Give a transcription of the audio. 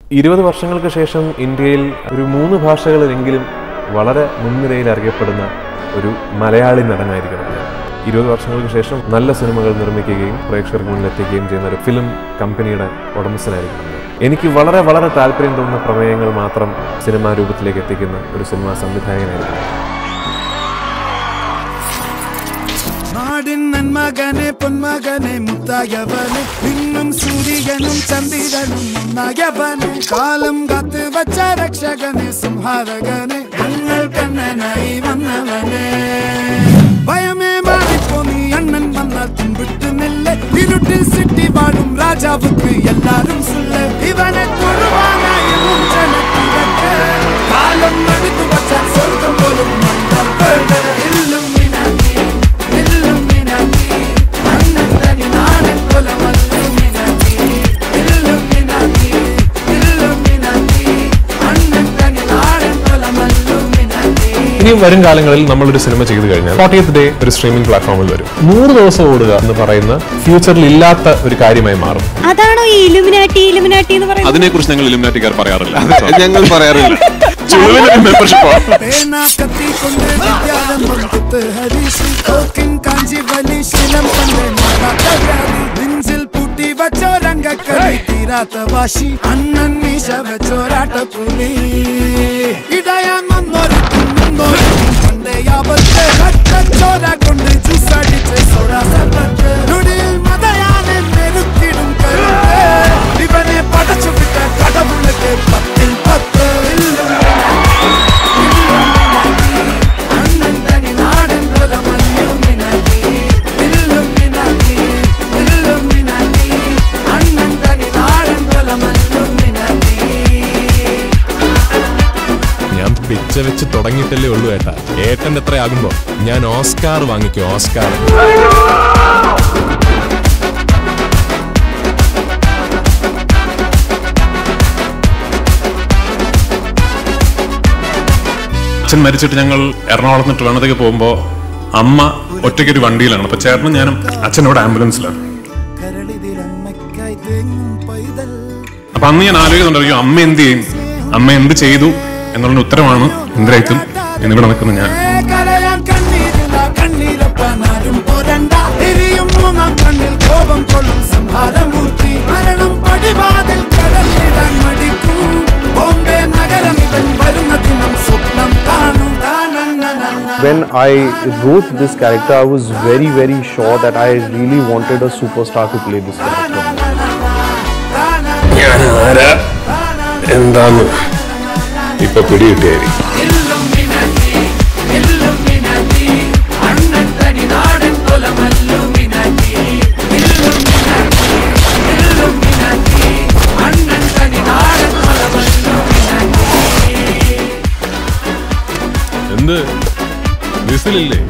ഇരുപത് വർഷങ്ങൾക്ക് ശേഷം ഇന്ത്യയിൽ ഒരു മൂന്ന് ഭാഷകളിലെങ്കിലും വളരെ മുൻനിരയിൽ അറിയപ്പെടുന്ന ഒരു മലയാളി നടനായിരിക്കണം ഞാൻ ഇരുപത് വർഷങ്ങൾക്ക് ശേഷം നല്ല സിനിമകൾ നിർമ്മിക്കുകയും പ്രേക്ഷകർക്ക് മുന്നിൽ എത്തിക്കുകയും ചെയ്യുന്ന ഒരു ഫിലിം കമ്പനിയുടെ ഉടമസ്ഥനായിരിക്കണം ഞാൻ. എനിക്ക് വളരെ വളരെ താല്പര്യം തോന്നുന്ന പ്രമേയങ്ങൾ മാത്രം സിനിമാ രൂപത്തിലേക്ക് എത്തിക്കുന്ന ഒരു സിനിമാ സംവിധായകനായിരിക്കണം നാടിൻ നന്മകനെ പൊന്മകനെ മുത്തായവനെ ഇന്നും സൂര്യനും ചന്ദ്രനും ഒന്നായവനെ കാലം കാത്ത് വച്ച രക്ഷകനെ സംഹാരകനെ ഞങ്ങൾ കണ്ണനായി വന്നവനെ ഭയമേ മാറിപ്പോ നീ അണ്ണൻ വന്നാൽ തുമ്പിട്ട് നെല്ല് ഇരുട്ടിൽ സിറ്റി വാഴും രാജാവുക്ക് എല്ലാരും സുല്ല് ഇവനെ തൊഴുവാനായി ജനത്തിരക്ക് കാലം എടുത്തു വച്ചാൽ സ്വർഗം പോലും മണ്ഡം ഇല്ലുമിനാറ്റി ഇല്ലുമിനാറ്റി അണ്ണൻ തനി നാടൻ കുലമല്ലുമിനാറ്റി ഇല്ലുമിനാറ്റി ഇല്ലുമിനാറ്റി അണ്ണൻ തനി നാടൻ കുലമല്ലുമിനാറ്റി ഇനിയും വരും കാലങ്ങളിൽ നമ്മളൊരു സിനിമ ചെയ്തു കഴിഞ്ഞാൽ ഫോർട്ടിയത്ത് ഡേ ഒരു സ്ട്രീമിംഗ് പ്ലാറ്റ്ഫോമിൽ വരും നൂറ് ദിവസം ഓടുക എന്ന് പറയുന്ന ഫ്യൂച്ചറിൽ ഇല്ലാത്ത ഒരു കാര്യമായി മാറും അതാണോ ഈ ഇലുമിനാട്ടി ഇലുമിനാട്ടി എന്ന് പറയുന്നത് അതിനെക്കുറിച്ച് ഞങ്ങൾ ഇലുമിനാറ്റിക്കാർ പറയാറില്ല ഞങ്ങൾ പറയാറില്ല ചുളുവിന് മെമ്പർഷിപ്പ് പേന കത്തി കൊണ്ട് വിദ്യാരംഭം കുത്ത് ഹരീഷ് തോക്കിൻ കാഞ്ചി വലി ശീലം പണ്ട് മാറാത്ത വ്യാധി നെഞ്ചിൽ പൂട്ടി വച്ചോരംഗക്കളി തീരാത്ത വാശി അണ്ണൻ മീശ വെച്ചോരാട്ട പുലി ഇടയാൻ വന്നൊരുക്കും നിന്നൊരുക്കും പണ്ടേ ആപത്ത് രക്തച്ചോര കൊണ്ട് ജ്യൂസടിച്ച് സോഡാ സർബത്ത് നുടിയിൽ മതയാനെ മെരുക്കിടും കരുത്ത് ഇവനെ പടച്ചു വിട്ട കടവുള്ളക്ക് പത്തിൽ പത്ത് ഇല്ലും അണ്ണൻ തനി നാടൻ കുലമല്ലുമിനാറ്റി ഇല്ലുമിനാറ്റി ഇല്ലുമിനാറ്റി അണ്ണൻ തനി നാടൻ കുലമല്ലുമിനാറ്റി ഞാൻ പിച്ച വെച്ച് തുടങ്ങിയിട്ടല്ലേ ഉള്ളൂ ഏട്ടാ ഏട്ടൻ എത്രയാകുമ്പോ ഞാൻ ഓസ്കാർ വാങ്ങിക്കും ഓസ്കാർ അച്ഛൻ മരിച്ചിട്ട് ഞങ്ങൾ എറണാകുളത്ത് നിന്ന് ട്രിവാണത്തേക്ക് പോകുമ്പോൾ അമ്മ ഒറ്റയ്ക്കൊരു വണ്ടിയിലാണ് അപ്പൊ ചേട്ടനും ഞാനും അച്ഛനോട് ആംബുലൻസിലാണ് കരളിതിരമ്മയ്ക്കായി തേങ്ങും പൈതൽ അപ്പൊ അന്ന് ഞാൻ ആലോചിക്കുന്നുണ്ടായിരിക്കും അമ്മ എന്ത് ചെയ്യും അമ്മ എന്ത് ചെയ്തു എന്നുള്ള ഉത്തരമാണ് ഇന്ദിരയത്തും എന്നിവിടെ നിൽക്കുന്ന ഞാൻ കരയാൻ കണ്ണീരില്ല കണ്ണീരപ്പാനാരും പോരണ്ട എരിയും മൂന്നാം കണ്ണിൽ കോപം കൊള്ളും സംഹാരമൂർത്തി മരണം പടിവാതിൽ കടലിടാൻ മടിക്കും ബോംബെ നഗരം ഇവൻ വരുന്ന ദിനം സ്വപ്നം കാണും താനന്നനന്ന when I wrote this character, I was very, very sure that I really wanted a superstar to play this character. ഞാൻ ആരാ എന്താന്ന് ഇപ്പൊ പിടികിട്ടിയായിരിക്കും ഇല്ലുമിനാറ്റി ഇല്ലുമിനാറ്റി അണ്ണൻ തനി നാടൻ കുലമല്ലുമിനാറ്റി ഇല്ലുമിനാറ്റി ഇല്ലുമിനാറ്റി അണ്ണൻ തനി നാടൻ കുലമല്ലുമിനാറ്റി എന്ത് വിസിലില്ലേ